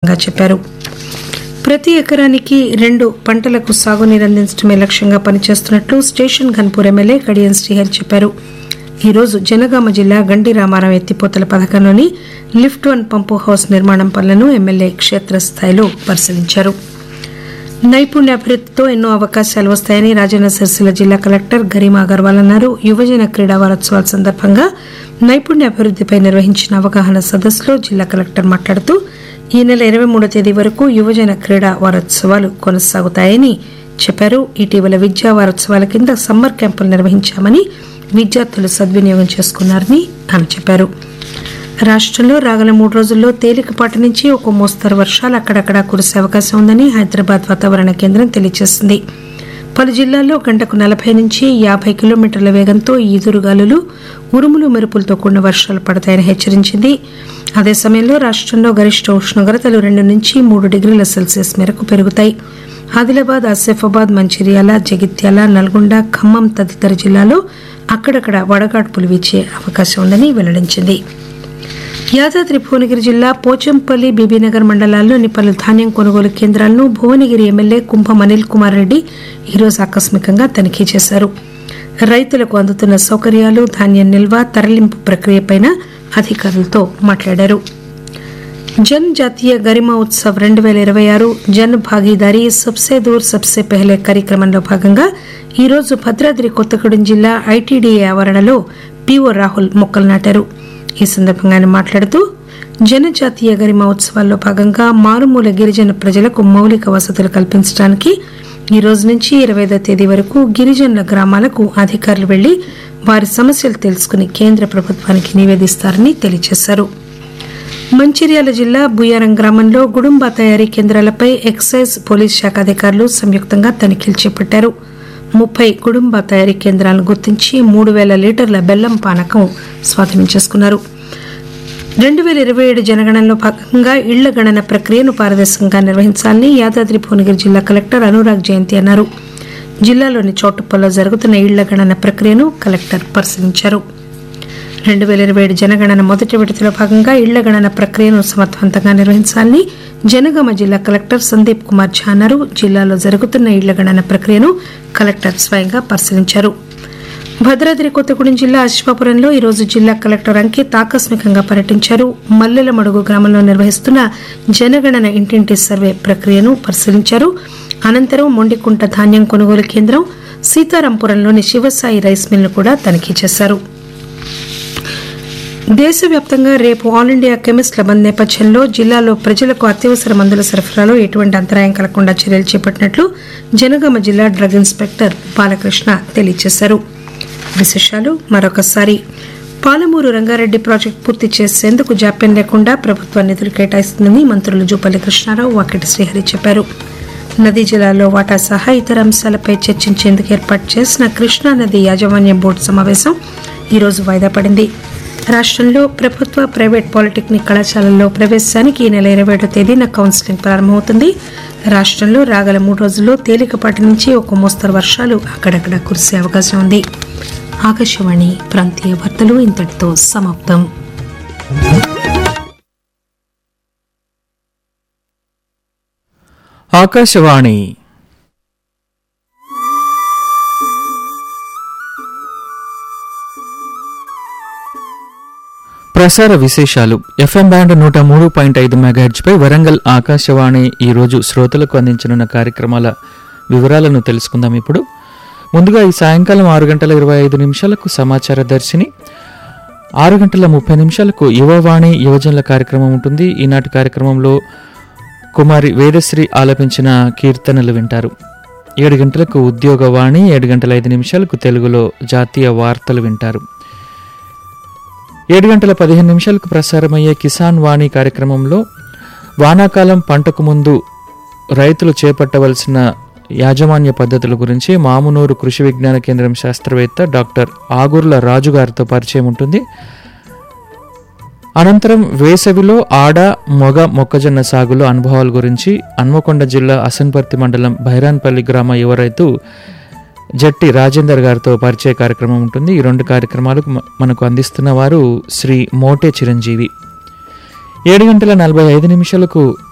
సందర్భంగా చెప్పారు ప్రతి ఎకరానికి రెండు పంటలకు సాగునీరు అందించడమే లక్ష్యంగా పనిచేస్తున్నట్లు స్టేషన్ ఘన్పూర్ ఎమ్మెల్యే కడియం శ్రీహరి చెప్పారు ఈ రోజు జనగామ జిల్లా గండి రామారం ఎత్తిపోతల పథకంలోని లిఫ్ట్ వన్ పంపు హౌస్ నిర్మాణం పనులను ఎమ్మెల్యే క్షేత్రస్థాయిలో పరిశీలించారు నైపుణ్యాభివృద్ధితో ఎన్నో అవకాశాలు వస్తాయని రాజన్న సిరిసిల్ల జిల్లా కలెక్టర్ గరిమా అగర్వాల్ అన్నారు యువజన క్రీడా వారోత్సవాల సందర్భంగా నైపుణ్యాభివృద్ధిపై నిర్వహించిన అవగాహన సదస్సులో జిల్లా కలెక్టర్ మాట్లాడుతూ ఈ నెల ఇరవై మూడో తేదీ వరకు యువజన క్రీడా వారోత్సవాలు కొనసాగుతాయని చెప్పారు ఇటీవల విద్యా వారోత్సవాల కింద సమ్మర్ క్యాంపులు నిర్వహించామని విద్యార్థులు సద్వినియోగం చేసుకున్నారని ఆమె చెప్పారు రాష్ట్రంలో రాగల మూడు రోజుల్లో తేలికపాటి నుంచి ఒక మోస్తరు వర్షాలు అక్కడక్కడా కురిసే అవకాశం ఉందని హైదరాబాద్ వాతావరణ కేంద్రం తెలియజేసింది పలు జిల్లాల్లో గంటకు నలభై నుంచి యాభై కిలోమీటర్ల వేగంతో ఈదురుగాలులు ఉరుములు మెరుపులతో కూడిన వర్షాలు పడతాయని హెచ్చరించింది అదే సమయంలో రాష్ట్రంలో గరిష్ట ఉష్ణోగ్రతలు రెండు నుంచి మూడు డిగ్రీల సెల్సియస్ మేరకు పెరుగుతాయి ఆదిలాబాద్ ఆసిఫాబాద్ మంచిర్యాల జగిత్యాల నల్గొండ ఖమ్మం తదితర జిల్లాలో అక్కడక్కడ వడగాడ్పులు వీచే అవకాశం ఉందని వెల్లడించింది యాదాద్రి భువనగిరి జిల్లా పోచంపల్లి బీబీనగర్ మండలాల్లోని పలు ధాన్యం కొనుగోలు కేంద్రాలను భువనగిరి ఎమ్మెల్యే కుంభం అనిల్ కుమార్ రెడ్డి ఈరోజు ఆకస్మికంగా తనిఖీ చేశారు రైతులకు అందుతున్న సౌకర్యాలు ధాన్యం నిల్వ తరలింపు ప్రక్రియపై అధికారులతో మాట్లాడారు జన్ జాతీయ గరిమా ఉత్సవ్ రెండు వేల ఇరవై ఆరు జన్ భాగీదారీ సబ్సే దూర్ సబ్సే పెహలే కార్యక్రమంలో భాగంగా ఈరోజు భద్రాద్రి కొత్తగూడెం జిల్లా ఐటీడీఏ ఆవరణలో పీఓ రాహుల్ మొక్కలు నాటారు ఈ సందర్భంగా ఆయన మాట్లాడుతూ జనజాతీయ గరిమా ఉత్సవాల్లో భాగంగా మారుమూల గిరిజన ప్రజలకు మౌలిక వసతులు కల్పించడానికి ఈ రోజు నుంచి ఇరవై ఐదో తేదీ వరకు గిరిజనుల గ్రామాలకు అధికారులు వెళ్లి వారి సమస్యలు తెలుసుకుని కేంద్ర ప్రభుత్వానికి నివేదిస్తారని తెలియజేశారు మంచిర్యాల జిల్లా బుయ్యారం గ్రామంలో గుడుంబా తయారీ కేంద్రాలపై ఎక్సైజ్ పోలీస్ శాఖ అధికారులు సంయుక్తంగా తనిఖీలు చేపట్టారు ముప్పై గుడుంబా తయారీ కేంద్రాలను గుర్తించి మూడు వేల లీటర్ల బెల్లం పానకం స్వాధీనం చేసుకున్నారు రెండు వేల ఇరవై ఏడు జనగణనలో భాగంగా ఇళ్ల గణన ప్రక్రియను పారదర్శకంగా నిర్వహించాలని యాదాద్రి భువనగిరి జిల్లా కలెక్టర్ అనురాగ్ జయంతి అన్నారు జిల్లాలోని చోటుప్పల్లో జరుగుతున్న ఇళ్ల గణన ప్రక్రియను కలెక్టర్ పరిశీలించారు రెండు వేల ఇరవై ఏడు జనగణన మొదటి విడతలో భాగంగా ఇళ్ల గణన ప్రక్రియను సమర్థవంతంగా నిర్వహించాలని జనగామ జిల్లా కలెక్టర్ సందీప్ కుమార్ ఝా అన్నారు జిల్లాలో జరుగుతున్న ఇళ్ల గణన ప్రక్రియను కలెక్టర్ స్వయంగా పరిశీలించారు భద్రాద్రి కొత్తగూడెం జిల్లా అశ్వాపురంలో ఈరోజు జిల్లా కలెక్టర్ అంకిత్ ఆకస్మికంగా పర్యటించారు మల్లెలమడుగు గ్రామంలో నిర్వహిస్తున్న జనగణన ఇంటింటి సర్వే ప్రక్రియను పరిశీలించారు అనంతరం మొండికుంట ధాన్యం కొనుగోలు కేంద్రం సీతారాంపురంలోని శివసాయి రైస్ మిల్ను కూడా తనిఖీ చేశారు దేశవ్యాప్తంగా రేపు ఆల్ ఇండియా కెమిస్ట్ల బంద్ నేపథ్యంలో జిల్లాలో ప్రజలకు అత్యవసర మందుల సరఫరాలో ఎటువంటి అంతరాయం కలగకుండా చర్యలు చేపట్టినట్లు జనగామ జిల్లా డ్రగ్ ఇన్స్పెక్టర్ బాలకృష్ణ తెలియజేశారు విశేషాలు మరొకసారి పాలమూరు రంగారెడ్డి ప్రాజెక్టు పూర్తి చేసేందుకు జాప్యం లేకుండా ప్రభుత్వం నిధులు కేటాయిస్తుందని మంత్రులు జూపల్లి కృష్ణారావు వాకిటి శ్రీహరి చెప్పారు నదీ జలాల్లో వాటా సహా ఇతర అంశాలపై చర్చించేందుకు ఏర్పాటు చేసిన కృష్ణా నది యాజమాన్య బోర్డు సమావేశం ఈరోజు వాయిదా పడింది రాష్ట్రంలో ప్రభుత్వ ప్రైవేట్ పాలిటెక్నిక్ కళాశాలల్లో ప్రవేశానికి ఈ నెల ఇరవై ఏడో తేదీన కౌన్సిలింగ్ ప్రారంభమవుతుంది రాష్ట్రంలో రాగల మూడు రోజుల్లో తేలికపాటి నుంచి ఒక మోస్తరు వర్షాలు అక్కడక్కడ కురిసే అవకాశం ఉంది ఆకాశవాణి ప్రాంతీయ వార్తలు ఇంతటితో సమాప్తం ఆకాశవాణి ప్రసార విశేషాలు ఎఫ్ఎం బ్యాండ్ నూట మూడు పాయింట్ ఐదు పై వరంగల్ ఆకాశవాణి ఈరోజు శ్రోతలకు అందించనున్న కార్యక్రమాల వివరాలను తెలుసుకుందాం ఇప్పుడు ముందుగా ఈ సాయంకాలం ఆరు గంటల ఇరవై ఐదు నిమిషాలకు సమాచార దర్శిని ఆరు గంటల ముప్పై నిమిషాలకు యువవాణి యువజనుల కార్యక్రమం ఉంటుంది ఈనాటి కార్యక్రమంలో కుమారి వేదశ్రీ ఆలపించిన కీర్తనలు వింటారు ఏడు గంటలకు ఉద్యోగవాణి ఏడు గంటల ఐదు నిమిషాలకు తెలుగులో జాతీయ వార్తలు వింటారు ఏడు గంటల పదిహేను నిమిషాలకు ప్రసారమయ్యే కిసాన్ వాణి కార్యక్రమంలో వానాకాలం పంటకు ముందు రైతులు చేపట్టవలసిన యాజమాన్య పద్ధతుల గురించి మామునూరు కృషి విజ్ఞాన కేంద్రం శాస్త్రవేత్త డాక్టర్ ఆగుర్ల రాజు గారితో పరిచయం ఉంటుంది అనంతరం వేసవిలో ఆడ మొగ మొక్కజొన్న సాగులో అనుభవాల గురించి హన్మకొండ జిల్లా అసన్పర్తి మండలం భైరాన్పల్లి గ్రామ యువ రైతు జట్టి రాజేందర్ గారితో పరిచయ కార్యక్రమం ఉంటుంది ఈ రెండు కార్యక్రమాలకు మ- మనకు అందిస్తున్న వారు శ్రీ మోటే చిరంజీవి ఏడు గంటల నలభై ఐదు నిమిషాలకు